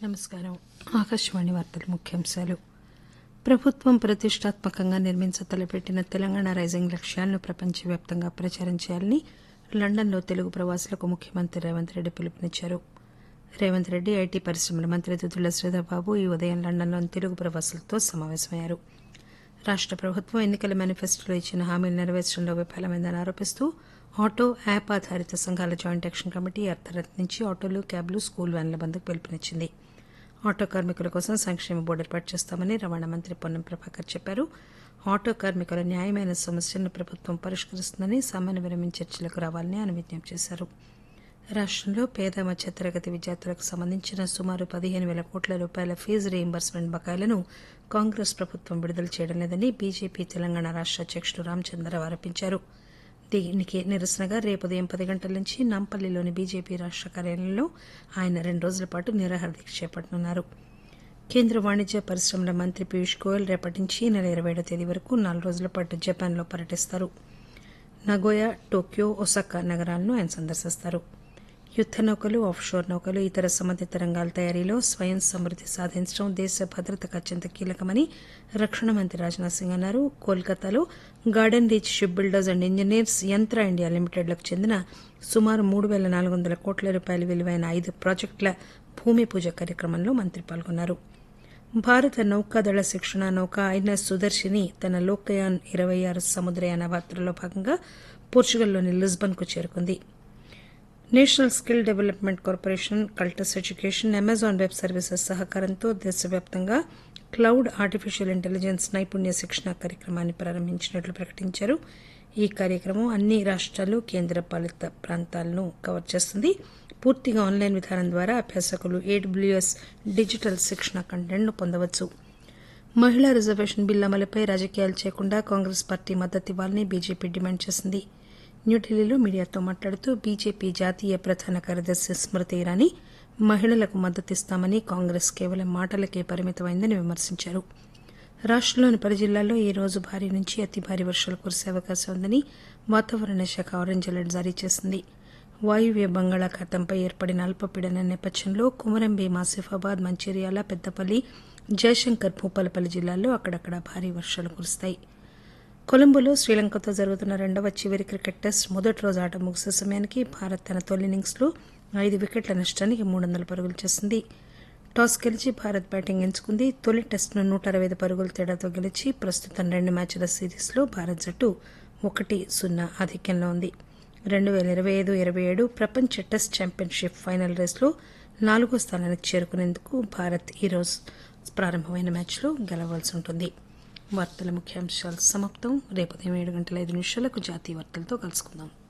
నమస్కారం ఆకాశవాణి వార్తల ముఖ్యాంశాలు ప్రభుత్వం ప్రతిష్టాత్మకంగా నిర్మించ తలపెట్టిన తెలంగాణ రైజింగ్ లక్ష్యాలను ప్రపంచవ్యాప్తంగా ప్రచారం చేయాలని లండన్లో తెలుగు ప్రవాసులకు ముఖ్యమంత్రి రేవంత్ రెడ్డి పిలుపునిచ్చారు రేవంత్ రెడ్డి ఐటీ పరిశ్రమల మంత్రి దుద్దుల శ్రీధర్బాబు ఈ ఉదయం లండన్లోని తెలుగు ప్రవాసులతో సమావేశమయ్యారు రాష్ట ప్రభుత్వం ఎన్నికల మేనిఫెస్టోలో ఇచ్చిన హామీలు నెరవేర్చడంలో విఫలమైందని ఆరోపిస్తూ ఆటో యాప్ ఆధారిత సంఘాల జాయింట్ యాక్షన్ కమిటీ అర్ధరాత్రి నుంచి ఆటోలు క్యాబ్లు స్కూల్ వ్యాన్ల బంద్కు పిలుపునిచ్చింది ఆటో కార్మికుల కోసం సంక్షేమ బోర్డు ఏర్పాటు చేస్తామని రవాణా మంత్రి పొన్నం ప్రభాకర్ చెప్పారు ఆటో కార్మికుల న్యాయమైన సమస్యలను ప్రభుత్వం పరిష్కరిస్తుందని సామాన్య విరమణ చర్చలకు రావాలని ఆయన విజ్ఞప్తి చేశారు రాష్టంలో పేద మధ్యతరగతి విద్యార్థులకు సంబంధించిన సుమారు పదిహేను వేల కోట్ల రూపాయల ఫీజు రీయింబర్స్మెంట్ బకాయిలను కాంగ్రెస్ ప్రభుత్వం విడుదల చేయడం లేదని బీజేపీ తెలంగాణ రాష్ట అధ్యకుడు రామచంద్రరావు ఆరోపించారు దీనికి నిరసనగా రేపు ఉదయం పది గంటల నుంచి నాంపల్లిలోని బీజేపీ రాష్ట కార్యాలయంలో ఆయన రెండు రోజుల పాటు నిరాహార దీక్ష చేపట్టనున్నారు కేంద్ర వాణిజ్య పరిశ్రమల మంత్రి పీయూష్ గోయల్ రేపటి నుంచి ఈ నెల ఇరవై ఏడో తేదీ వరకు నాలుగు రోజుల పాటు జపాన్లో పర్యటిస్తారు నగోయా టోక్యో ఒసాకా నగరాలను ఆయన సందర్శిస్తారు యుద్ద నౌకలు ఆఫ్షోర్ నౌకలు ఇతర సంబంధిత రంగాల తయారీలో స్వయం సమృద్ది సాధించడం దేశ భద్రతకు అత్యంత కీలకమని రక్షణ మంత్రి రాజ్నాథ్ సింగ్ అన్నారు కోల్కతాలో garden reach ship builders and engineers Yantra India లిమిటెడ్లకు చెందిన సుమారు మూడు పేల నాలుగు వందల కోట్ల రూపాయల విలువైన ఐదు ప్రాజెక్టుల భూమి పూజ కార్యక్రమంలో మంత్రి పాల్గొన్నారు భారత నౌకాదళ శిక్షణ నౌక ఐఎన్ఎస్ సుదర్శిని తన లోకయాన్ ఇరవై ఆరు సముద్రయాన యాత్రలో భాగంగా పోర్చుగల్లోని లిస్బన్కు చేరుకుంది national skill development corporation Cultus education Amazon web services సహకారంతో దేశవ్యాప్తంగా క్లౌడ్ ఆర్టిఫిషియల్ ఇంటెలిజెన్స్ నైపుణ్య శిక్షణ కార్యక్రమాన్ని ప్రారంభించినట్లు ప్రకటించారు ఈ కార్యక్రమం అన్ని రాష్ట్రాలు కేంద్ర పాలిత ప్రాంతాలను కవర్ చేస్తుంది పూర్తిగా ఆన్లైన్ విధానం ద్వారా అభ్యాసకులు ఏడబ్ల్యూఎస్ డిజిటల్ శిక్షణ కంటెంట్ను పొందవచ్చు మహిళా రిజర్వేషన్ బిల్ అమలుపై రాజకీయాలు చేయకుండా కాంగ్రెస్ పార్టీ మద్దతు ఇవ్వాలని బీజేపీ డిమాండ్ చేసింది న్యూఢిల్లీలో మీడియాతో మాట్లాడుతూ బీజేపీ జాతీయ ప్రధాన కార్యదర్శి స్మృతి ఇరానీ మహిళలకు మద్దతిస్తామని కాంగ్రెస్ కేవలం మాటలకే పరిమితమైందని విమర్శించారు రాష్టంలోని పలు జిల్లాల్లో ఈ రోజు భారీ నుంచి అతి భారీ వర్షాలు కురిసే అవకాశం ఉందని వాతావరణ శాఖ ఆరెంజ్ అలర్ట్ జారీ చేసింది వాయువ్య బంగాళాఖాతంపై ఏర్పడిన అల్పపీడనం నేపథ్యంలో కుమరంభీం ఆసిఫాబాద్ మంచిర్యాల పెద్దపల్లి జయశంకర్ భూపాలపల్లి జిల్లాల్లో అక్కడక్కడ భారీ వర్షాలు కురుస్తాయి కొలంబోలో శ్రీలంకతో జరుగుతున్న రెండవ చివరి క్రికెట్ టెస్ట్ మొదటి రోజు ఆట ముగిసే సమయానికి భారత్ తన తొలి ఇన్నింగ్స్లో ఐదు వికెట్ల నష్టానికి మూడు వందల పరుగులు చేసింది టాస్ గెలిచి భారత్ బ్యాటింగ్ ఎంచుకుంది తొలి టెస్టును నూట అరవై ఐదు పరుగుల తేడాతో గెలిచి ప్రస్తుతం రెండు మ్యాచ్ల సిరీస్లో భారత్ జట్టు ఒకటి సున్నా ఆధిక్యంలో ఉంది రెండు వేల ఇరవై ఐదు ఇరవై ఏడు ప్రపంచ టెస్ట్ ఛాంపియన్షిప్ ఫైనల్ రేస్లో నాలుగో స్థానానికి చేరుకునేందుకు భారత్ ఈరోజు ప్రారంభమైన మ్యాచ్లో గెలవాల్సి ఉంటుంది వార్తల ముఖ్యాంశాలు సమాప్తం రేపు ఉదయం ఏడు గంటల ఐదు నిమిషాలకు జాతీయ వార్తలతో కలుసుకుందాం